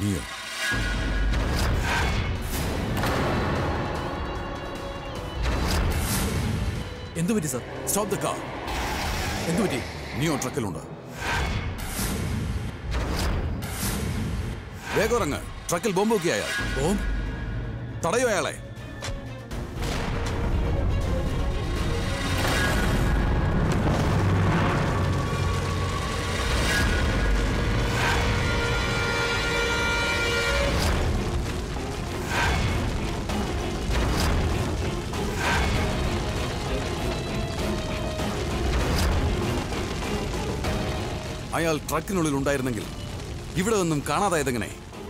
നീയോ എന്തു പറ്റി സാർ സ്റ്റോപ്പ് ദ കാർ എന്തു പറ്റി നീയോ ട്രക്കിലുണ്ട് വേഗം ഇറങ്ങ് ട്രക്കിൽ ബോംബ് ഒക്കെ അയാൾ ബോംബ് തടയോ അയാളെ അയാൾ ട്രക്കിനുള്ളിൽ ഉണ്ടായിരുന്നെങ്കിൽ ഇവിടെ ഒന്നും കാണാതായതെങ്ങനെ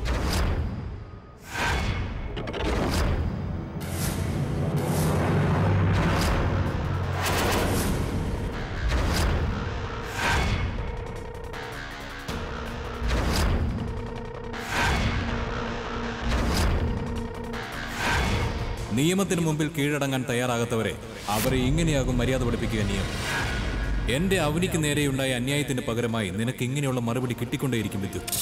നിയമത്തിന് മുമ്പിൽ കീഴടങ്ങാൻ തയ്യാറാകാത്തവരെ അവരെ ഇങ്ങനെയാകും മര്യാദ പഠിപ്പിക്കുക നിയമം എന്റെ അവനിക്ക് നേരെയുണ്ടായ അന്യായത്തിന് പകരമായി നിനക്ക് ഇങ്ങനെയുള്ള മറുപടി കിട്ടിക്കൊണ്ടേയിരിക്കും വിദ്യുത്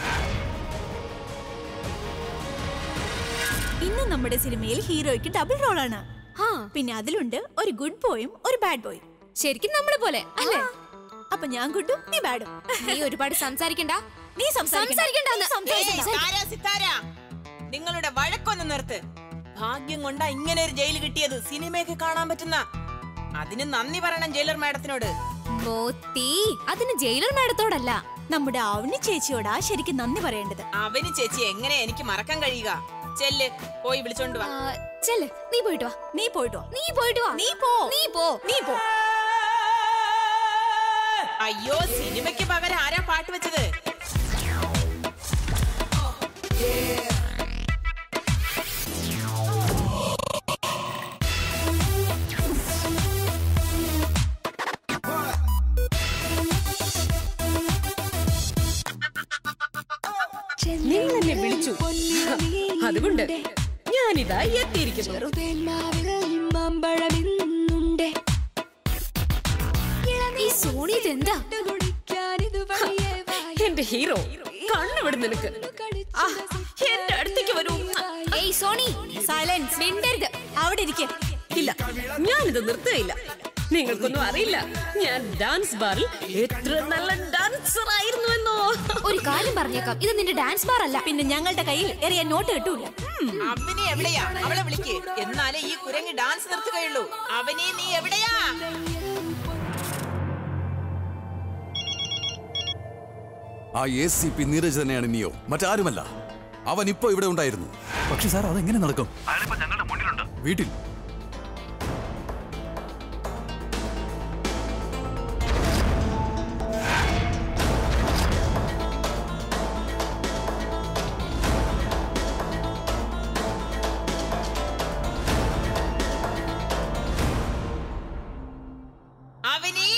ഇന്ന് നമ്മുടെ സിനിമയിൽ ഹീറോയ്ക്ക് ഡബിൾ റോളാണ് ആ പിന്നെ അതിലുണ്ട് ഒരു ഗുഡ് ബോയും ഒരു ബാഡ് ബോയും ശരിക്കും നമ്മളെ പോലെ അല്ലേ അപ്പൊ ഞാൻ ഗുഡും നീ ബാഡും നീ ഒരുപാട് സംസാരിക്കണ്ട നീ സംസാരിക്കണ്ട. സംസാരിക്കണ്ട നീ സംസാരിക്കണ്ട. സിത്താര, സിത്താര. നിങ്ങളുടെ വഴക്കൊന്ന് നിർത്ത് ഭാഗ്യം കൊണ്ടാ ഇങ്ങനെ ഒരു ജയിൽ കിട്ടിയത് സിനിമയൊക്കെ കാണാൻ പറ്റുന്ന അതിന് നന്ദി പറയണം ജയിലർ മാഡത്തിനോട് മോത്തി അതിന് ജയിലർ മാഡത്തോടല്ല നമ്മുടെ അവനി ചേച്ചിയോടാ ശരിക്കും നന്ദി പറയേണ്ടത് അവന് ചേച്ചി എങ്ങനെ എനിക്ക് മറക്കാൻ കഴിയുക ചെല്ല് പോയി വിളിച്ചോണ്ട് വാ ആ, ചെല്ല് നീ പോയിട്ട് വാ നീ പോയിട്ട് വാ നീ പോയിട്ട് വാ നീ പോ നീ പോ നീ പോ അയ്യോ സിനിമയ്ക്ക് പകരം ആരാ പാട്ട് വെച്ചത് നിങ്ങൾ എന്നെ വിളിച്ചു അതുകൊണ്ട് ഞാനിതാ എത്തിയിരിക്കുന്നു ഈ സോണി ഇതെന്താ എന്റെ ഹീറോ കണ്ണുവിടും നിനക്ക് ആ, എന്റെ അടുത്തേക്ക് വരൂ ഏയ് സോണി സൈലൻസ് മിണ്ടരുത് അവിടെ ഇരിക്കെ ഇല്ല ഞാനിത് നിർത്തുകയില്ല നിങ്ങൾക്കൊന്നും അറിയില്ല ഞാൻ ഡാൻസ് ബാറിൽ എത്ര നല്ല ഡാൻസർ ആയിരുന്നു എന്നോ ഒരു കാര്യം പറഞ്ഞേക്കാം ഇത് നിന്റെ ഡാൻസ് ബാർ അല്ല പിന്നെ ഞങ്ങളുടെ കയ്യിൽ എറിയാൻ നോട്ട് കിട്ടൂല അവനെ എവിടെയാ അവളെ വിളിക്ക് എന്നാലേ ഈ കുരങ്ങ് ഡാൻസ് നിർത്തുകയുള്ളൂ അവനെ നീ എവിടെയാ ആ എ സി പി നീരജ് തന്നെയാണ് നീയോ മറ്റാരുമല്ല അവൻ ഇപ്പോ ഇവിടെ ഉണ്ടായിരുന്നു പക്ഷെ സാർ അതെങ്ങനെ നടക്കും വീട്ടിൽ അവനീ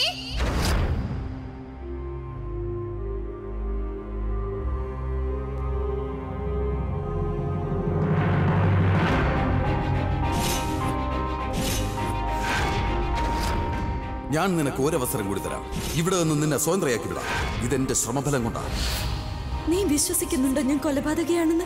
ഞാൻ നിനക്ക് ഒരവസരം കൂടി തരാം ഇവിടെ നിന്ന് നിന്നെ സ്വതന്ത്രയാക്കി വിടാം ഇതെന്റെ ശ്രമഫലം കൊണ്ടാണ് നീ വിശ്വസിക്കുന്നുണ്ടോ ഞാൻ കൊലപാതകയാണെന്ന്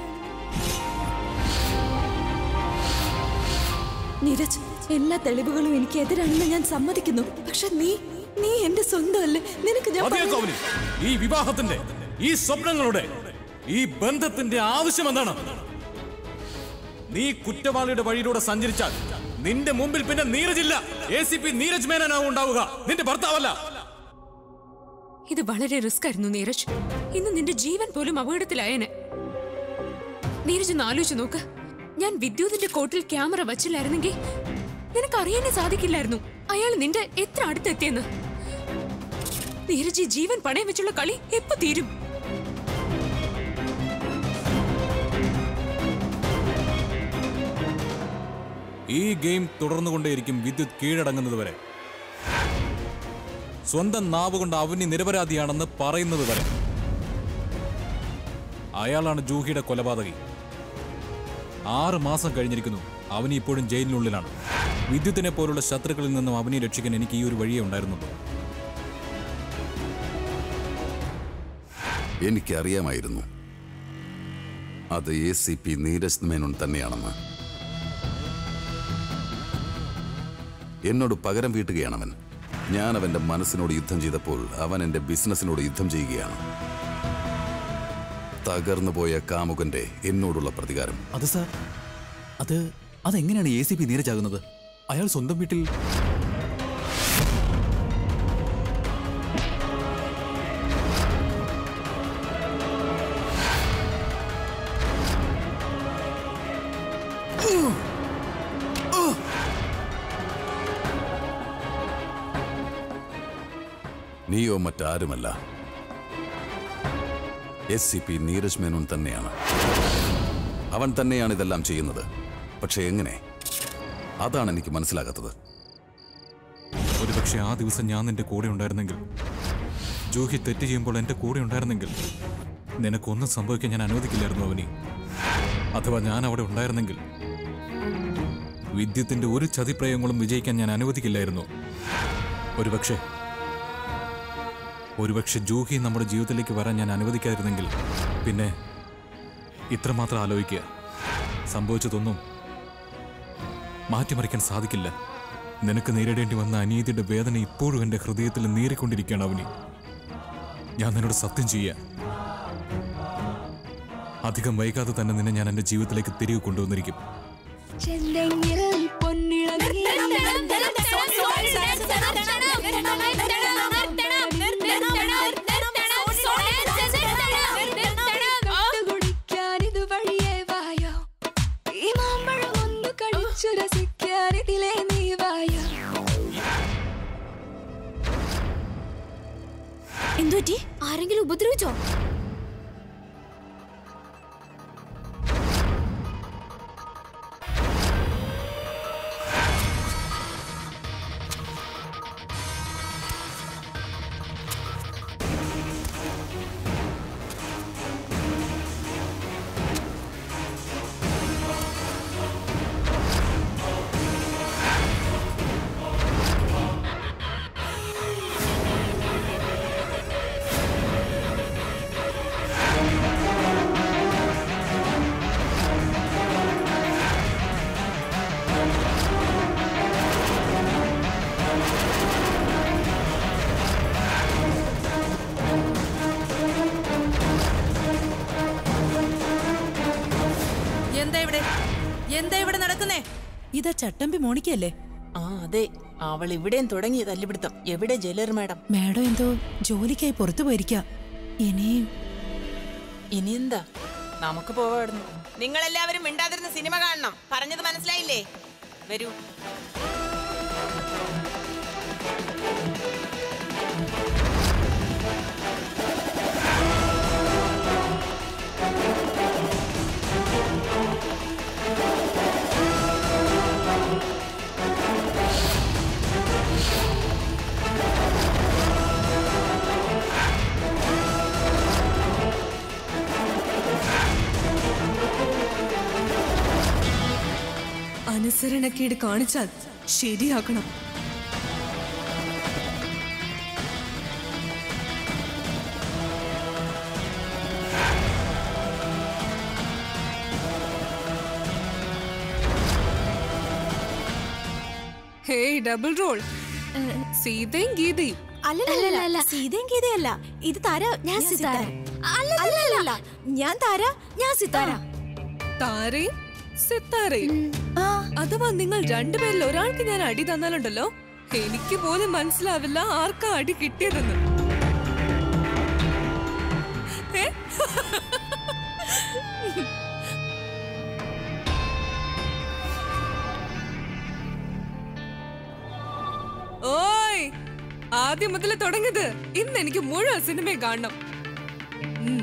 നീരജ് എല്ലാ തെളിവുകളും എനിക്ക് എതിരാണെന്ന് ഞാൻ സമ്മതിക്കുന്നു പക്ഷെ നീ നീ എന്റെ സ്വന്തമല്ലേ നിനക്ക് ഞാൻ മതിയോ പറയുന്നത്- കോവലി ഈ വിവാഹത്തിന്റെ ഈ സ്വപ്നങ്ങളുടെ ഈ ബന്ധത്തിന്റെ ആവശ്യം എന്താണ് നീ കുറ്റവാളിയുടെ വഴിയിലൂടെ സഞ്ചരിച്ചാൽ നിന്റെ മുമ്പിൽ പിന്നെ നീരജില്ല എ സി പി നീരജ് മേനനാവും ഉണ്ടാവുക നിന്റെ ഭർത്താവല്ല ഇത് വളരെ റിസ്ക് ആയിരുന്നു നീരജ് ഇന്ന് നിന്റെ ജീവൻ പോലും അപകടത്തിലായേനെ നീരജ് ഒന്ന് ആലോചിച്ച് നോക്ക് ഞാൻ വിദ്യുതിന്റെ കോട്ടിൽ ക്യാമറ വച്ചില്ലായിരുന്നെങ്കിൽ നിനക്ക് അറിയാനേ സാധിക്കില്ലായിരുന്നു അയാൾ നിന്റെ എത്ര അടുത്തെത്തിയെന്ന് നീരജ് ഈ ജീവൻ പണയം വെച്ചുള്ള കളി എപ്പോ തീരും ഈ ഗെയിം തുടർന്നുകൊണ്ടേയിരിക്കും വിദ്യുത് കീഴടങ്ങുന്നത് വരെ സ്വന്തം നാവ് കൊണ്ട് അവനി നിരപരാധിയാണെന്ന് പറയുന്നത് വരെ അയാളാണ് ജൂഹിയുടെ കൊലപാതകി ആറ് മാസം കഴിഞ്ഞിരിക്കുന്നു അവനി ഇപ്പോഴും ജയിലിനുള്ളിലാണ് വിദ്യുത്തിനെ പോലുള്ള ശത്രുക്കളിൽ നിന്നും അവനെ രക്ഷിക്കാൻ എനിക്ക് ഈ ഒരു വഴിയേ ഉണ്ടായിരുന്നുള്ളൂ എനിക്കറിയാമായിരുന്നു അത് A C P Neeraj Menon തന്നെയാണെന്ന് എന്നോട് പകരം വീട്ടുകയാണവൻ ഞാൻ അവന്റെ മനസ്സിനോട് യുദ്ധം ചെയ്തപ്പോൾ അവൻ എന്റെ ബിസിനസ്സിനോട് യുദ്ധം ചെയ്യുകയാണ് തകർന്നു പോയ കാമുകന്റെ എന്നോടുള്ള പ്രതികാരം അത് സാർ അത് അതെങ്ങനെയാണ് എ സി പി നീരജാകുന്നത് അയാൾ സ്വന്തം വീട്ടിൽ നീയോ മറ്റാരുമല്ല S C P Neeraj Menon തന്നെയാണ് അവൻ തന്നെയാണ് ഇതെല്ലാം ചെയ്യുന്നത് പക്ഷെ എങ്ങനെ അതാണ് എനിക്ക് മനസ്സിലാകാത്തത് ഒരുപക്ഷെ ആ ദിവസം ഞാൻ നിന്റെ കൂടെ ഉണ്ടായിരുന്നെങ്കിൽ ജൂഹി തെറ്റ് ചെയ്യുമ്പോൾ എന്റെ കൂടെ ഉണ്ടായിരുന്നെങ്കിൽ നിനക്കൊന്നും സംഭവിക്കാൻ ഞാൻ അനുവദിക്കില്ലായിരുന്നു അവനി അഥവാ ഞാൻ അവിടെ ഉണ്ടായിരുന്നെങ്കിൽ വിദ്യുത്തിന്റെ ഒരു ചതിപ്രയങ്ങളും വിജയിക്കാൻ ഞാൻ അനുവദിക്കില്ലായിരുന്നു ഒരുപക്ഷെ ഒരുപക്ഷെ ജൂഹി നമ്മുടെ ജീവിതത്തിലേക്ക് വരാൻ ഞാൻ അനുവദിക്കാതിരുന്നെങ്കിൽ പിന്നെ ഇത്രമാത്രം ആലോചിക്കുക സംഭവിച്ചതൊന്നും മാറ്റിമറിക്കാൻ സാധിക്കില്ല നിനക്ക് നേരിടേണ്ടി വന്ന അനീതിയുടെ വേദന ഇപ്പോഴും എൻ്റെ ഹൃദയത്തിൽ നീറിക്കൊണ്ടിരിക്കുകയാണ് അവനി ഞാൻ നിന്നോട് സത്യം ചെയ്യാം അധികം വൈകാതെ തന്നെ നിന്നെ ഞാൻ എൻ്റെ ജീവിതത്തിലേക്ക് തിരികെ കൊണ്ടുവന്നിരിക്കും എന്തുപറ്റി ആരെങ്കിലും ഉപദ്രവിച്ചോ എന്താ ഇവിടെ എന്താ ഇവിടെ നടക്കുന്നേ ഇതാ ചട്ടമ്പി മോണിക്കല്ലേ ആ അതെ അവൾ ഇവിടെയും തുടങ്ങി തല്ലിപിടുത്തം എവിടെ ജയിലർ മാഡം മാഡം എന്തോ ജോലിക്കായി പുറത്തു പോയിരിക്കാം ഇനിയും ഇനി എന്താ നമുക്ക് പോവാടുന്നു നിങ്ങൾ എല്ലാവരും മിണ്ടാതിരുന്ന സിനിമ കാണണം പറഞ്ഞത് മനസ്സിലായില്ലേ വരൂ അനുസരണക്കേട് കാണിച്ചാൽ ശരിയാക്കണം ഹേയ് ഡബിൾ റോൾ സീതയും ഗീതയും അല്ലല്ല സീതയും ഗീതയല്ല ഇത് താര ഞാൻ സിതാര. അല്ലല്ല ഞാൻ താര ഞാൻ സിതാര താരയും സിത്താരയും അഥവാ നിങ്ങൾ രണ്ടുപേരിൽ ഒരാൾക്ക് ഞാൻ അടി തന്നാലുണ്ടല്ലോ എനിക്ക് പോലും മനസ്സിലാവില്ല ആർക്കാ അടി കിട്ടിയതെന്ന് ഏ? ഓയ് ആദ്യം മുതൽ തുടങ്ങിയത് ഇന്ന് എനിക്ക് മുഴുവൻ സിനിമയും കാണണം ഉം.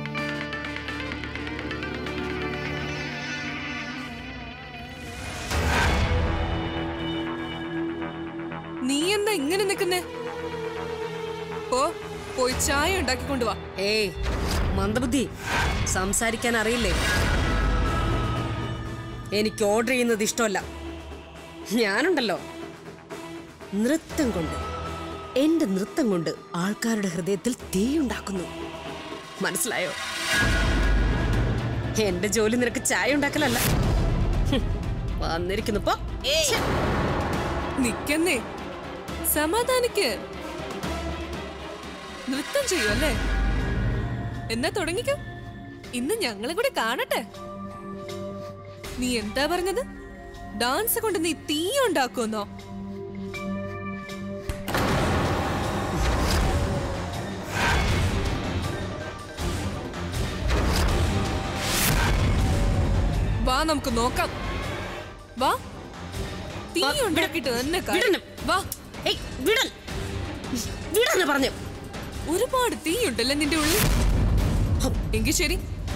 നീ എന്താ ഇങ്ങനെ നിൽക്കുന്നേ പോ പോയി ചായ ഉണ്ടാക്കിക്കൊണ്ട് വാ ഏയ് മന്ദബുദ്ധി സംസാരിക്കാൻ അറിയില്ലേ എനിക്ക് ഓർഡർ ചെയ്യുന്നത് ഇഷ്ടമല്ല ഞാനുണ്ടല്ലോ നൃത്തം കൊണ്ട് എന്റെ നൃത്തം കൊണ്ട് ആൾക്കാരുടെ ഹൃദയത്തിൽ തീയുണ്ടാക്കുന്നു മനസ്സിലായോ എന്റെ ജോലി നിനക്ക് ചായ ഉണ്ടാക്കലല്ല ഹും, വന്നിരിക്കുന്നു ഇപ്പൊ ഏയ് നിക്കന്നേ സമാധാനിക്ക് നൃത്തം ചെയ്യുമല്ലേ എന്നാ തുടങ്ങിക്കോ ഇന്ന് ഞങ്ങളെ കൂടി കാണട്ടെ നീ എന്താ പറഞ്ഞത് ഡാൻസ് കൊണ്ട് നീ തീ ഉണ്ടാക്കുമെന്നോ വാ നമുക്ക് നോക്കാം വാ തീ ഉണ്ടാക്കിട്ട് തന്നെ കാര്യം. വിടണം. വാ ഏയ് വിടൽ വിടാന്ന് പറഞ്ഞു ഒരുപാട് തീയുണ്ടല്ലേ നിന്റെ ഉള്ളിൽ ഹം, എങ്കിൽ ശരി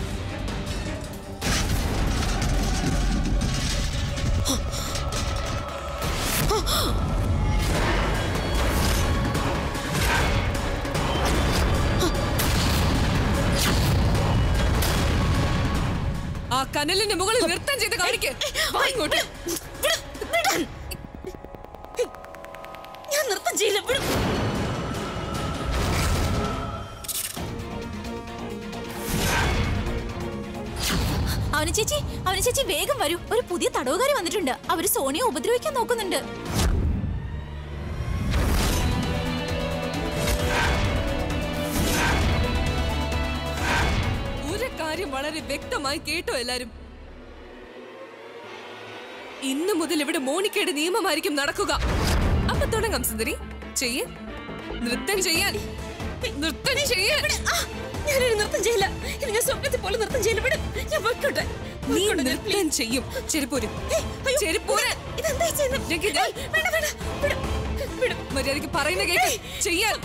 ആ കനലിന്റെ മുകളിൽ നൃത്തം ചെയ്ത് കാണിക്ക് വാ ഇങ്ങോട്ട് വിട്, വിടാൻ. ഏയ്, ഞാൻ നൃത്തം ചെയ്യില്ല വിടും അവന് ചേച്ചി അവന് ചേച്ചി വേഗം വരൂ ഒരു പുതിയ തടവുകാരി വന്നിട്ടുണ്ട് അവര് സോണിയെ ഉപദ്രവിക്കാൻ നോക്കുന്നുണ്ട് ഒരു കാര്യം വളരെ വ്യക്തമായി കേട്ടോ എല്ലാരും ഇന്നു മുതൽ ഇവിടെ മോണിക്കയുടെ നിയമമായിരിക്കും നടക്കുക അപ്പൊ തുടങ്ങാം സുന്ദരി ചെയ്യ നൃത്തം ചെയ്യാൻ നൃത്തം ചെയ്യാൻ ഞാനൊരു നൃത്തം ചെയ്യില്ല ഇത് ഞാൻ സ്വപ്നത്തിൽ പോലെ നൃത്തം ചെയ്യില്ല വിടും ഞാൻ പോയിക്കോട്ടെ നീ പോയിക്കോട്ടെ ഞാൻ, നൃത്തം ചെയ്യും ചെരുപ്പൂര് ചെരുപ്പൂര് ഇതെന്താ ഈ ചെയ്യുന്നത്? ജഗ്ഗി, ദേ. ഏയ്, വേണ്ട വേണ്ട വിടും വിടും മര്യാദക്ക് പറയുന്ന കേട്ട് ചെയ്യാൻ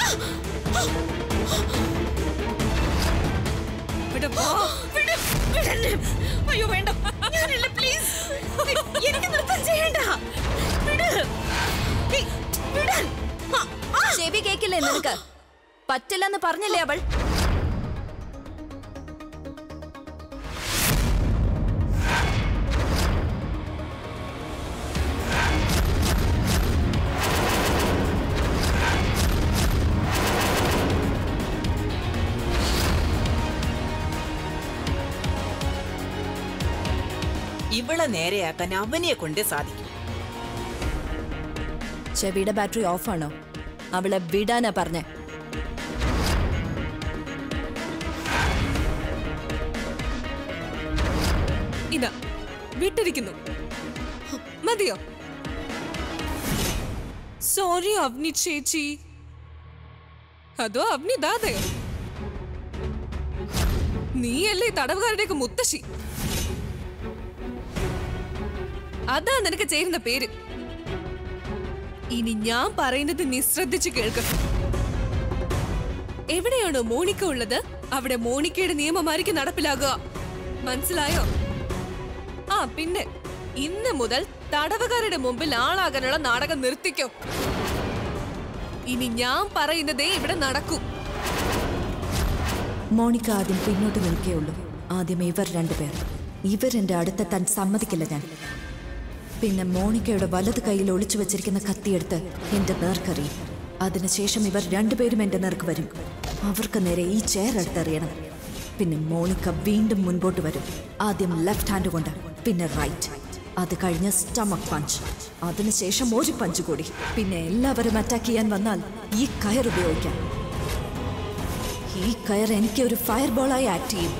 ഇവിടെ വാ. വിടും വിടല്ലേ അയ്യോ വേണ്ട ഞാനില്ല പ്ലീസ് എനിക്ക് നൃത്തം ചെയ്യണ്ട വിട് ഏയ്, വിടാൻ ആ, ആ. ചെവി കേക്കില്ലേ നിനക്ക് പറ്റില്ലെന്ന് പറഞ്ഞില്ലേ അവൾ ഇവളെ നേരെയാക്കാൻ അവനെ കൊണ്ടേ സാധിക്കും ചെവിയുടെ ബാറ്ററി ഓഫാണോ അവളെ വിടാനാ പറഞ്ഞേ ഇതാ വിട്ടിരിക്കുന്നു മതിയോ സോറി അവനി ചേച്ചി അതോ അവനി ദാതയോ നീയല്ലേ ഈ തടവുകാരുടെയൊക്കെ മുത്തശ്ശി അതാ നിനക്ക് ചേരുന്ന പേര് ഇനി ഞാൻ പറയുന്നത് നീ ശ്രദ്ധിച്ച് കേൾക്ക എവിടെയാണോ മോണിക്ക ഉള്ളത് അവിടെ മോണിക്കയുടെ നിയമമായിരിക്കും നടപ്പിലാകുക മനസ്സിലായോ ആ പിന്നെ ഇന്ന് മുതൽ തടവുകാരുടെ മുമ്പിൽ ആളാകാനുള്ള നാടകം നിർത്തിക്കോ ഇനി ഞാൻ പറയുന്നതേ ഇവിടെ നടക്കൂ മോണിക്ക ആദ്യം പിന്നോട്ട് നിൽക്കേയുള്ളൂ ആദ്യം ഇവർ രണ്ടുപേർ ഇവരെന്റെ അടുത്തെത്താൻ സമ്മതിക്കില്ല ഞാൻ പിന്നെ മോണിക്കയുടെ വലത് കൈയിൽ ഒളിച്ചു വെച്ചിരിക്കുന്ന കത്തിയെടുത്ത് എന്റെ നേർക്കറിയും അതിനുശേഷം ഇവർ രണ്ടുപേരും എന്റെ നേർക്ക് വരും അവർക്ക് നേരെ ഈ ചെയർ എടുത്തെറിയണം പിന്നെ മോണിക്ക വീണ്ടും മുൻപോട്ട് വരും ആദ്യം ലെഫ്റ്റ് ഹാൻഡ് കൊണ്ട് പിന്നെ റൈറ്റ് അത് കഴിഞ്ഞ് സ്റ്റമക് പഞ്ച് അതിനുശേഷം ഒരു പഞ്ച് കൂടി പിന്നെ എല്ലാവരും അറ്റാക്ക് ചെയ്യാൻ വന്നാൽ ഈ കയർ ഉപയോഗിക്കാം ഈ കയർ എനിക്ക് ഒരു ഫയർ ബോളായി ആക്ട് ചെയ്യും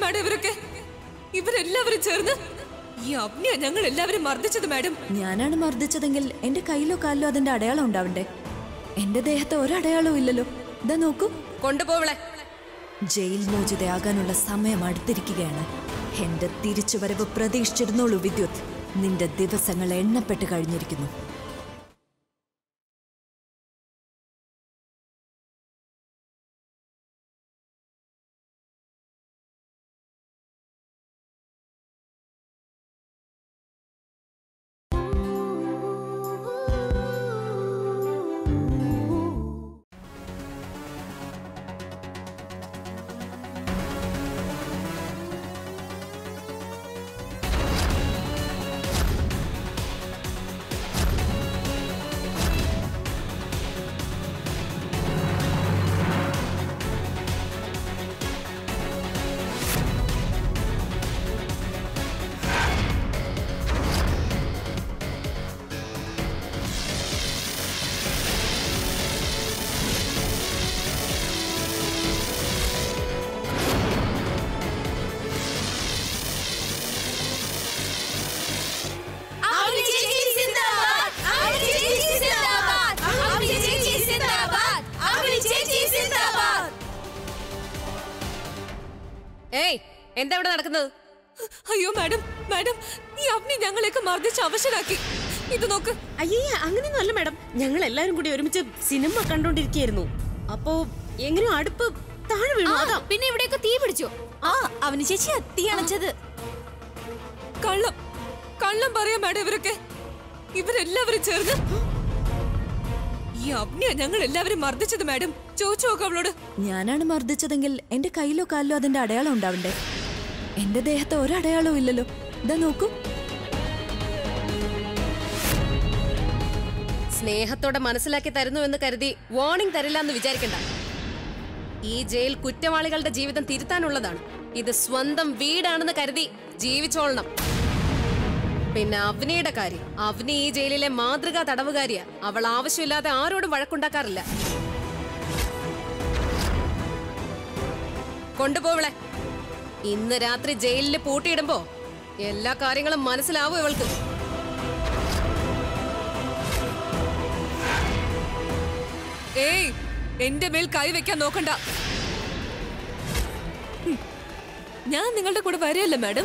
മാഡം ഇവരൊക്കെ ഇവരെല്ലാവരും ചേർന്ന് ഈ അഗ്നിയ ഞങ്ങൾ എല്ലാവരും മർദ്ദിച്ചത് മാഡം ഞാനാണ് മർദ്ദിച്ചതെങ്കിൽ എന്റെ കയ്യിലോ കാലിലോ അതിന്റെ അടയാളം ഉണ്ടാവണ്ടേ എന്റെ ദേഹത്ത് ഒരടയാളവും ഇല്ലല്ലോ ഇതാ നോക്കൂ കൊണ്ടുപോവളെ ജയിൽ മോചിതയാകാനുള്ള സമയം അടുത്തിരിക്കുകയാണ് എന്റെ തിരിച്ചുവരവ് പ്രതീക്ഷിച്ചിരുന്നോളൂ വിദ്യുത് നിന്റെ ദിവസങ്ങൾ എണ്ണപ്പെട്ട് കഴിഞ്ഞിരിക്കുന്നു ഏയ് എന്താ ഇവിടെ നടക്കുന്നത് അയ്യോ മാഡം മാഡം ഈ അഗ്നി ഞങ്ങളെയൊക്കെ മർദ്ദിച്ച് അവശരാക്കി ഇത് നോക്ക് അയ്യേ അങ്ങനെയൊന്നും അല്ല മാഡം ഞങ്ങൾ എല്ലാവരും കൂടി ഒരുമിച്ച് സിനിമ കണ്ടോണ്ടിരിക്കുകയായിരുന്നു അപ്പോ എങ്ങനെയോ അടുപ്പ് താഴെ വീണു അതാ പിന്നെ ഇവിടെയൊക്കെ തീ പിടിച്ചോ ആ അവന് ചേച്ചി തീ അണച്ചത് കള്ളം കള്ളം പറയാ മാഡം ഇവരൊക്കെ ഇവരെല്ലാവരും ചേർന്ന് ഈ അഗ്നിയ ഞങ്ങൾ എല്ലാവരും മർദ്ദിച്ചത് മാഡം ചോദിച്ചു നോക്ക് അവളോട് ഞാനാണ് മർദ്ദിച്ചതെങ്കിൽ എന്റെ കയ്യിലോ കാലിലോ അതിന്റെ അടയാളം ഉണ്ടാവണ്ടേ എന്റെ ദേഹത്ത് ഒരടയാളവും ഇല്ലല്ലോ ഇതാ നോക്കൂ സ്നേഹത്തോടെ മനസ്സിലാക്കി തരുന്നു എന്ന് കരുതി വാർണിംഗ് തരില്ല എന്ന് വിചാരിക്കണ്ട ഈ ജയിൽ കുറ്റവാളികളുടെ ജീവിതം തിരുത്താനുള്ളതാണ് ഇത് സ്വന്തം വീടാണെന്ന് കരുതി ജീവിച്ചോളണം പിന്നെ അവനിയുടെ കാര്യം അവനി ഈ ജയിലിലെ മാതൃകാ തടവുകാരിയാ അവൾ ആവശ്യമില്ലാതെ ആരോടും വഴക്കുണ്ടാക്കാറില്ല കൊണ്ടുപോവളെ ഇന്ന് രാത്രി ജയിലിൽ പൂട്ടിയിടുമ്പോ എല്ലാ കാര്യങ്ങളും മനസ്സിലാവും ഇവൾക്ക് ഏയ് എന്റെ മേൽ കൈവയ്ക്കാൻ നോക്കണ്ട ഹും. ഞാൻ നിങ്ങളുടെ കൂടെ വരികയല്ല മാഡം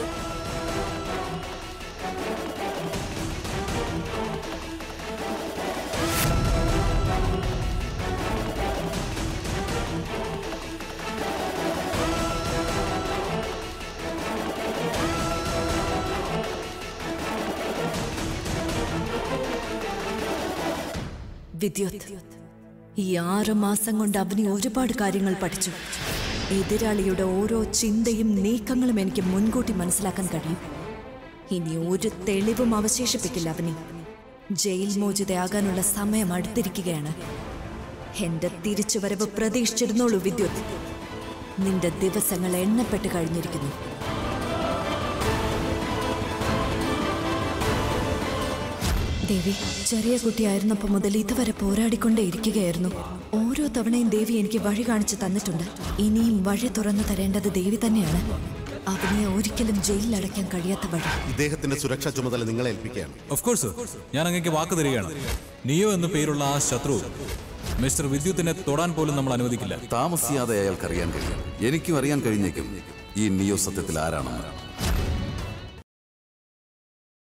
വിദ്യുത് ഈ ആറ് മാസം കൊണ്ട് അവനി ഒരുപാട് കാര്യങ്ങൾ പഠിച്ചു എതിരാളിയുടെ ഓരോ ചിന്തയും നീക്കങ്ങളും എനിക്ക് മുൻകൂട്ടി മനസ്സിലാക്കാൻ കഴിയും ഇനി ഒരു തെളിവും അവശേഷിപ്പിക്കില്ല അവനി ജയിൽ മോചിതയാകാനുള്ള സമയം അടുത്തിരിക്കുകയാണ് എന്റെ തിരിച്ചുവരവ് പ്രതീക്ഷിച്ചിരുന്നോളൂ വിദ്യുത് നിന്റെ ദിവസങ്ങൾ എണ്ണപ്പെട്ട് കഴിഞ്ഞിരിക്കുന്നു ദേവി ചെറിയ കുട്ടിയായിരുന്നപ്പോൾ മുതൽ ഇതുവരെ പോരാടിക്കൊണ്ടേ ഇരിക്കുകയായിരുന്നു ഓരോ തവണയും ദേവി എനിക്ക് വഴി കാണിച്ചു തന്നിട്ടുണ്ട് ഇനിയും വഴി തുറന്നു തരേണ്ടത് ദേവി തന്നെയാണ് അവനെ ഒരിക്കലും ജയിലിലടയ്ക്കാൻ കഴിയാത്ത വഴി ഇദ്ദേഹത്തിന്റെ സുരക്ഷാ ചുമതല നിങ്ങളെ ഏൽപ്പിക്കുകയാണ് ഓഫ് കോഴ്സ് ഞാൻ അങ്ങേക്ക് വാക്ക് തരികയാണ് നിയോ എന്നു പേരുള്ള ആ ശത്രു മിസ്റ്റർ വിദ്യുത്തിനെ തൊടാൻ പോലും നമ്മൾ അനുവദിക്കില്ല താമസിയാതെ അയാൾക്ക് അറിയാൻ കഴിയും എനിക്കും അറിയാൻ കഴിഞ്ഞേക്കും ഈ നിയോ സത്യത്തിൽ ആരാണെന്ന്